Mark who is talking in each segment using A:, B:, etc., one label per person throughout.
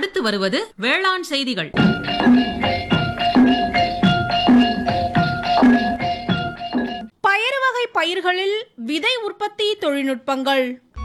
A: அடுத்து வருவது வேளாண் செய்திகள்
B: பயறு வகை பயிர்களில் விதை உற்பத்தி தொழில்நுட்பங்கள்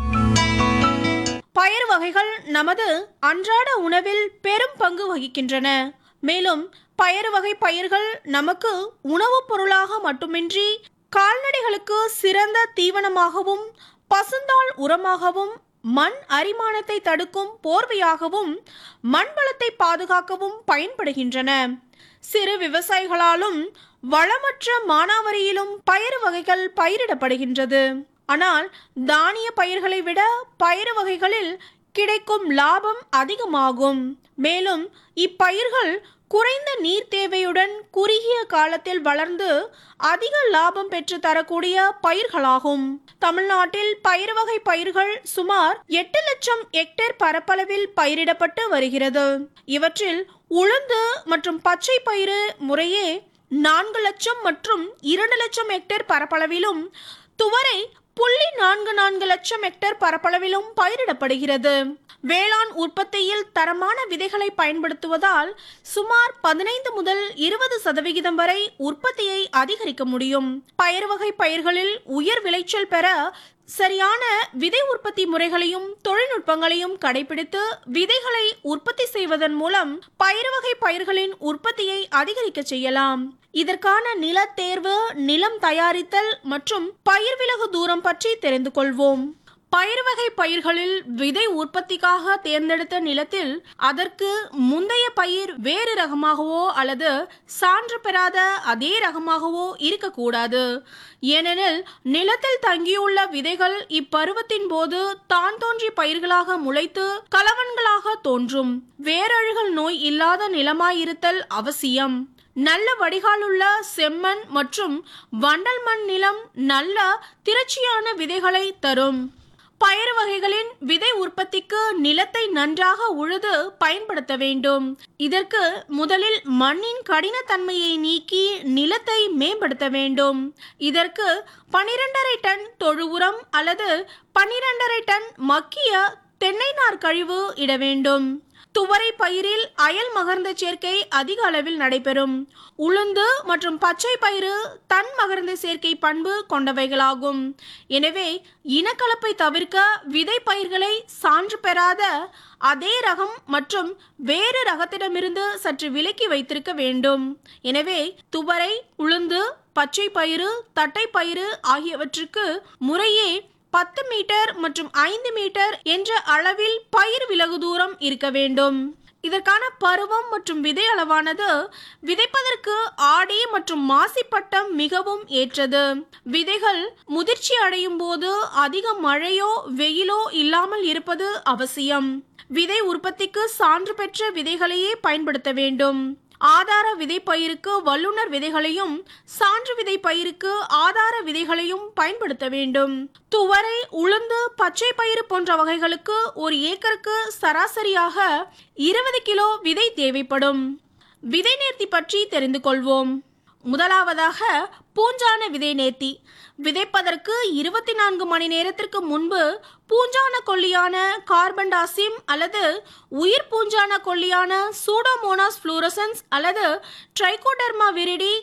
B: பயறு வகைகள் நமது அன்றாட உணவில் பெரும் பங்கு வகிக்கின்றன மேலும் பயறு வகை பயிர்கள் நமக்கு உணவுப் பொருளாக மட்டுமின்றி கால்நடைகளுக்கு சிறந்த தீவனமாகவும் பசுந்தாள் உரமாகவும் மண் அரிமானத்தை தடுக்கும் போர்வையாகவும் மண் வளத்தை பாதுகாக்கவும் பயன்படுகின்றன சிறு விவசாயிகளாலும் வளமற்ற மானாவரியிலும் பயறு வகைகள் பயிரிடப்படுகின்றது ஆனால் தானிய பயிர்களை விட பயறு வகைகளில் கிடைக்கும் லாபம் அதிகமாகும் மேலும் இப்பயிர்கள் குறைந்த நீர் தேவையுடன் குறுகிய காலத்தில் வளர்ந்து அதிக லாபம் பெற்று தரக்கூடிய பயிர்களாகும் தமிழ்நாட்டில் பயிர் வகை பயிர்கள் சுமார் எட்டு லட்சம் ஹெக்டேர் பரப்பளவில் பயிரிடப்பட்டு வருகிறது இவற்றில் உளுந்து மற்றும் பச்சை பயிறு முறையே நான்கு லட்சம் மற்றும் இரண்டு லட்சம் ஹெக்டேர் பரப்பளவிலும் துவரை புள்ளி நான்கு நான்கு லட்சம் ஹெக்டேர் பரப்பளவிலும் பயிரிடப்படுகிறது வேளாண் உற்பத்தியில் தரமான விதைகளை பயன்படுத்துவதால் சுமார் பதினைந்து முதல் இருபது சதவிகிதம் வரை உற்பத்தியை அதிகரிக்க முடியும் பயிர் வகை பயிர்களில் உயர் விளைச்சல் பெற சரியான விதை உற்பத்தி முறைகளையும் தொழில்நுட்பங்களையும் கடைபிடித்து விதைகளை உற்பத்தி செய்வதன் மூலம் பயிர் வகை பயிர்களின் உற்பத்தியை அதிகரிக்க செய்யலாம் இதற்கான நில தேர்வு நிலம் தயாரித்தல் மற்றும் பயிர் விலகு தூரம் பற்றி தெரிந்து கொள்வோம் பயிர் வகை பயிர்களில் விதை உற்பத்திக்காக தேர்ந்தெடுத்த நிலத்தில் அதற்கு முந்தைய பயிர் வேறு ரகமாகவோ அல்லது சான்று பெறாத அதே ரகமாகவோ இருக்கக்கூடாது ஏனெனில் நிலத்தில் தங்கியுள்ள விதைகள் இப்பருவத்தின் போது தான் தோன்றி பயிர்களாக முளைத்து கலவன்களாக தோன்றும் வேரழுகல் நோய் இல்லாத நிலமாயிருத்தல் அவசியம் நல்ல வடிகாலுள்ள செம்மண் மற்றும் வண்டல் மண் நிலம் நல்ல திரட்சியான விதைகளை தரும் பயறு வகைகளின் விதை உற்பத்திக்கு நிலத்தை நன்றாக உழுது பயன்படுத்த வேண்டும் இதற்கு முதலில் மண்ணின் கடினத்தன்மையை நீக்கி நிலத்தை மேம்படுத்த வேண்டும் இதற்கு பனிரெண்டரை டன் தொழு உரம் அல்லது பனிரெண்டரை டன் மக்கிய தென்னை நார் கழிவு இட வேண்டும் துவரை பயிரில் அயல் மகர்ந்த சேர்க்கை அதிக அளவில் நடைபெறும் உளுந்து மற்றும் பச்சை பயிறு தன் மகர்ந்த சேர்க்கை பண்பு கொண்டவைகளாகும் எனவே இனக்கலப்பை தவிர்க்க விதை பயிர்களை சான்று பெறாத அதே ரகம் மற்றும் வேறு ரகத்திடமிருந்து சற்று விலக்கி வைத்திருக்க வேண்டும் எனவே துவரை உளுந்து பச்சை பயிறு தட்டை பயிறு ஆகியவற்றுக்கு முறையே பத்து மீட்டர் மற்றும் ஐந்து மீட்டர் என்ற அளவில் பயிர் விலகு தூரம் இருக்க வேண்டும் இதற்கான பருவம் மற்றும் விதை அளவானது விதைப்பதற்கு ஆடி மற்றும் மாசி பட்டம் மிகவும் ஏற்றது விதைகள் முதிர்ச்சி அடையும் போது அதிக மழையோ வெயிலோ இல்லாமல் இருப்பது அவசியம் விதை உற்பத்திக்கு சான்று பெற்ற விதைகளையே பயன்படுத்த வேண்டும் ஆதார விதை பயிருக்கு வல்லுநர் விதைகளையும் சான்று விதை பயிருக்கு ஆதார விதைகளையும் பயன்படுத்த வேண்டும் துவரை உளுந்து பச்சை பயிறு போன்ற வகைகளுக்கு ஒரு ஏக்கருக்கு சராசரியாக இருபது கிலோ விதை தேவைப்படும் விதை நேர்த்தி பற்றி தெரிந்து கொள்வோம் முதலாவதாக பூஞ்சான விதை நேர்த்தி விதைப்பதற்கு இருபத்தி நான்கு மணி நேரத்திற்கு முன்பு பூஞ்சான கொல்லியான கார்பன்டாசிம் அல்லது உயிர் பூஞ்சான கொல்லியான சூடோமோனாஸ் ஃப்ளூரசன்ஸ் அல்லது ட்ரைகோடர்மா விரிடி